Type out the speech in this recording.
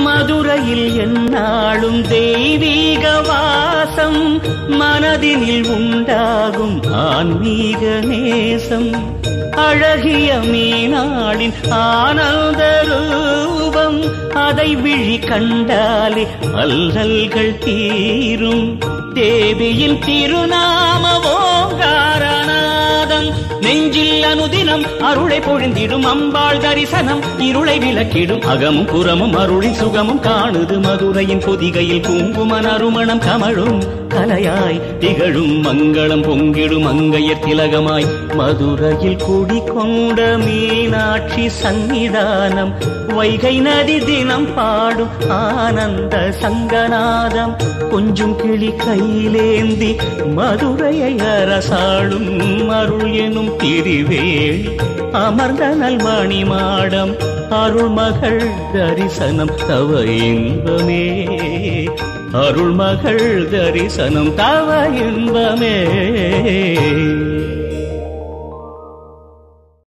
மதுரையில் எந்நாளும் தெய்வீக வாசம் மனதினில் உண்டாகும் ஆன்மீக நேசம் அழகிய மீனாளின் ஆனந்த ரூபம் அதை விழி கண்டாலே அல்லல்கள் தீரும் தேவியின் திருநாம ஓங்காரநாதம் நெஞ்சில் அனுதினம் அருளை பொழிந்திடும் அம்பாள் தரிசனம் இருளை விளக்கிடும் அகமும் புறமும் அருளின் சுகமும் காணுது மதுரையின் பொதிகையில் குங்கும நறுமணம் கமழும் கலையாய் திகழும் மங்களம் பொங்கிடும் அங்கையர் திலகமாய் மதுரையில் குடிகொண்ட மீனாட்சி சந்நிதானம் வைகை நதி தினம் பாடும் ஆனந்த சங்கநாதம் கொஞ்சம் கிளி கையிலேந்தி மதுரையை அரசாளும் அருள் எனும் திரிவேள் அமர்ந்த நல்மணி மாடம் அருள்மகள் தரிசனம் தவ இன்பமே அருள்மகள் தரிசனம் தவ இன்பமே